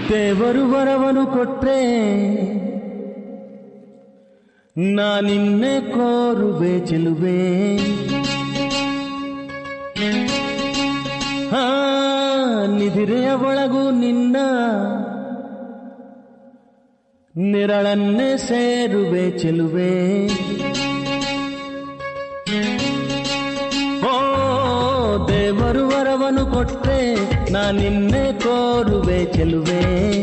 ದೇವರು ವರವನು ಕೊಟ್ರೆ ನಾನಿನ್ನೆ ಕೋರುವೆ ಚೆಲುವೆ ಹಾ ನಿಧಿರೆಯ ಒಳಗೂ ನಿನ್ನ ನಿರಳನ್ನೇ ಸೇರುವೆ ಚೆಲುವೆ ಓ ದೇವರು ವರವನು ಕೊಟ್ರೆ ನಾನಿನ್ನೆ ಕೋರುವೆ ಚೆಲುವೆ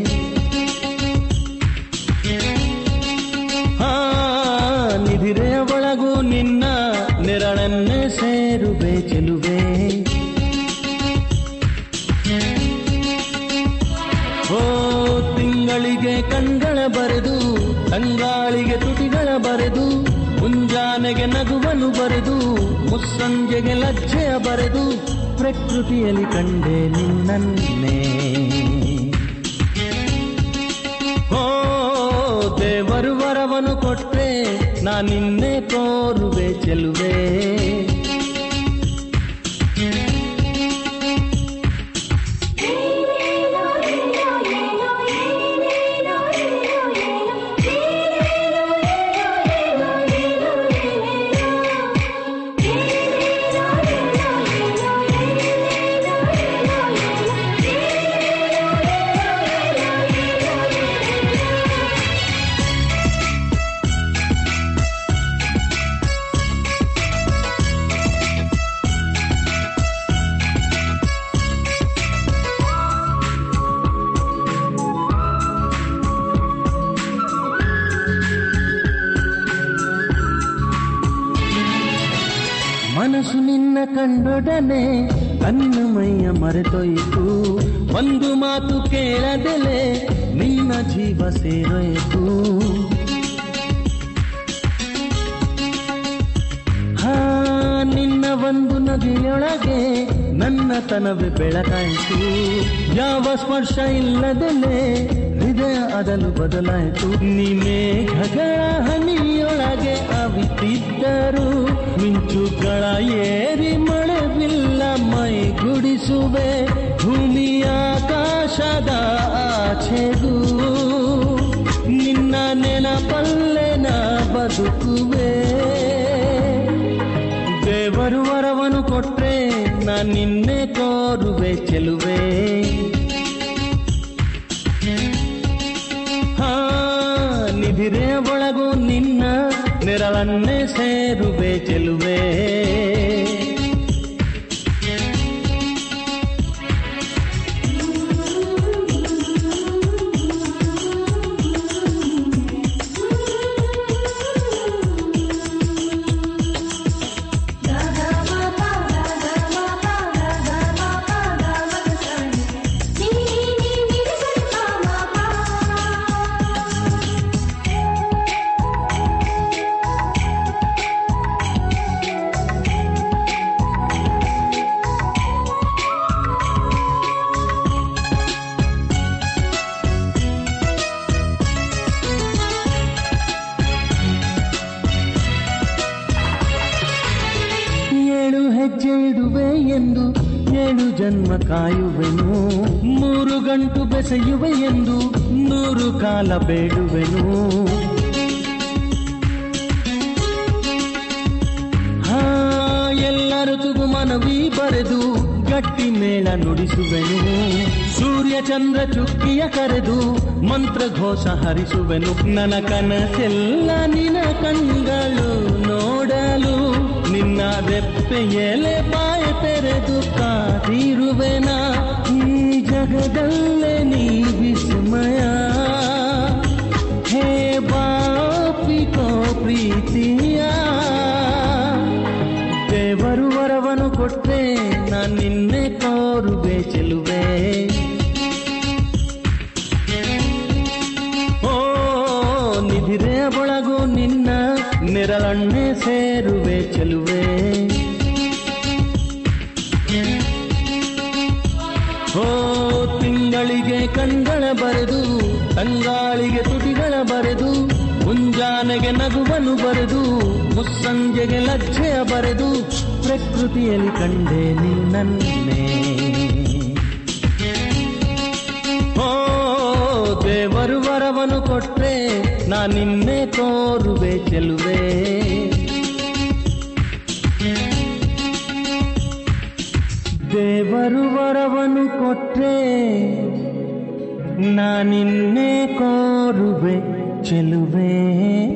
ಹಾ ನಿಧಿರೆಯ ಒಳಗೂ ನಿನ್ನ ನಿರಳನ್ನೇ ಸೇರುವೆ ಚೆಲುವೆ ಓ ತಿಂಗಳಿಗೆ ಕಣ್ಗಳ ಬರೆದು ತಂಗಾಳಿಗೆ ತುಟಿಗಳ ಬರೆದು ಮುಂಜಾನೆಗೆ ನಗುವನು ಬರೆದು ಮುಸ್ಸಂಜೆಗೆ ಲಜ್ಜೆಯ ಬರೆದು ಪ್ರಕೃತಿಯಲ್ಲಿ ಕಂಡೆ ನಿನ್ನನ್ನೇ ಓ ದೇವರು ವರವನು ಕೊಟ್ರೆ ನಾನಿನ್ನೆ ಕೋರುವೆ ಚೆಲುವೆ ಮನಸ್ಸು ನಿನ್ನ ಕಂಡೊಡನೆ ತನ್ನ ಮೈಯ ಮರೆತೊಯ್ತು ಒಂದು ಮಾತು ಕೇಳದೆಲೆ ನಿನ್ನ ಜೀವ ಸೇರೊಯ್ತು ಹಾ ನಿನ್ನ ಒಂದು ನದಿಯೊಳಗೆ ನನ್ನ ತನವೇ ಬೆಳಕಾಯಿತು ಯಾವ ಸ್ಪರ್ಶ ಇಲ್ಲದೆಲೆ ಹೃದಯ ಅದಲು ಬದಲಾಯಿತು ನಿಮೇಘಗಳ ಹನಿಯೊಳಗೆ ಅವಿತಿದ್ದರು ಮಿಂಚುಗಳ ಏರಿ ಮಳೆ ಬಿಲ್ಲ ಮೈ ಗುಡಿಸುವೆ ಭೂಮಿಯ ಆಕಾಶದ ಆಚೆಗೂ ನಿನ್ನ ನೆನಪಲ್ಲೆ ನಾ ಬದುಕುವೆ ದೇವರು ವರವನು ಕೊಟ್ರೆ ನಾ ನಿನ್ನೆ ಕೋರುವೆ ಚೆಲುವೆ ಹಾ ನಿಧಿರೆ ಒಳಗೂ ನಿನ್ನ ನೆರಳನ್ನೇ ಸೇರುವೆ ಚೆಲುವೆ ಏಳು ಹೆಜ್ಜೆ ಇಡುವೆ ಎಂದು ಏಳು ಜನ್ಮ ಕಾಯುವೆನು ಮೂರು ಗಂಟು ಬೆಸೆಯುವೆ ಎಂದು ನೂರು ಕಾಲ ಬೇಡುವೆನು ಹಾ ಎಲ್ಲರೂ ತುಗು ಮನವಿ ಬರೆದು ಗಟ್ಟಿ ಮೇಳ ನುಡಿಸುವೆನು ಸೂರ್ಯ ಚಂದ್ರ ಚುಕ್ಕಿಯ ಕರೆದು ಮಂತ್ರ ಘೋಷ ಹರಿಸುವೆನು ನನ್ನ ಕನಸೆಲ್ಲ ನಿನ ಕಣ್ಗಳು ನೋಡಲು ನಿನ್ನ ರೆಪ್ಪೆ ಎಲೆ ಬಾಯ ತೆರೆದು ಕಾದಿರುವೆನ ಈ ಜಗದಲ್ಲೇ ನೀ ವಿಸ್ಮಯ ಹೇ ಬಾಪಿಕೋ ಪ್ರೀತಿಯ ದೇವರು ವರವನು ಕೊಟ್ರೆ ನಾನು ನಿನ್ನೆ ಕೋರುವೆ ಚೆಲುವೆ ಓ ನಿಧಿರೆ ಒಳಗೂ ನಿನ್ನ ನೆರಳನ್ನೇ ಸೇರುವೆ ಚೆಲುವೆ ಓ ತಿಂಗಳಿಗೆ ಕಣ್ಗಳ ಬರೆದು ತಂಗಾಳಿಗೆ ತುಟಿಗಳ ಬರೆದು ಮುಂಜಾನೆಗೆ ನಗುವನು ಬರೆದು ಮುಸ್ಸಂಜೆಗೆ ಲಜ್ಜೆಯ ಬರೆದು ಪ್ರಕೃತಿಯಲ್ಲಿ ಕಂಡೆ ನಿನ್ನನ್ನೇ ಓ ದೇವರು ವರವನು ಕೊಟ್ರೆ ನಾ ನಿನ್ನೆ ತೋರುವೆ ಚೆಲುವೆ ದೇವರು ವರವನು ಕೊಟ್ರೆ ನಾ ನಿನ್ನೆ ಕೋರುವೆ ಚೆಲುವೆ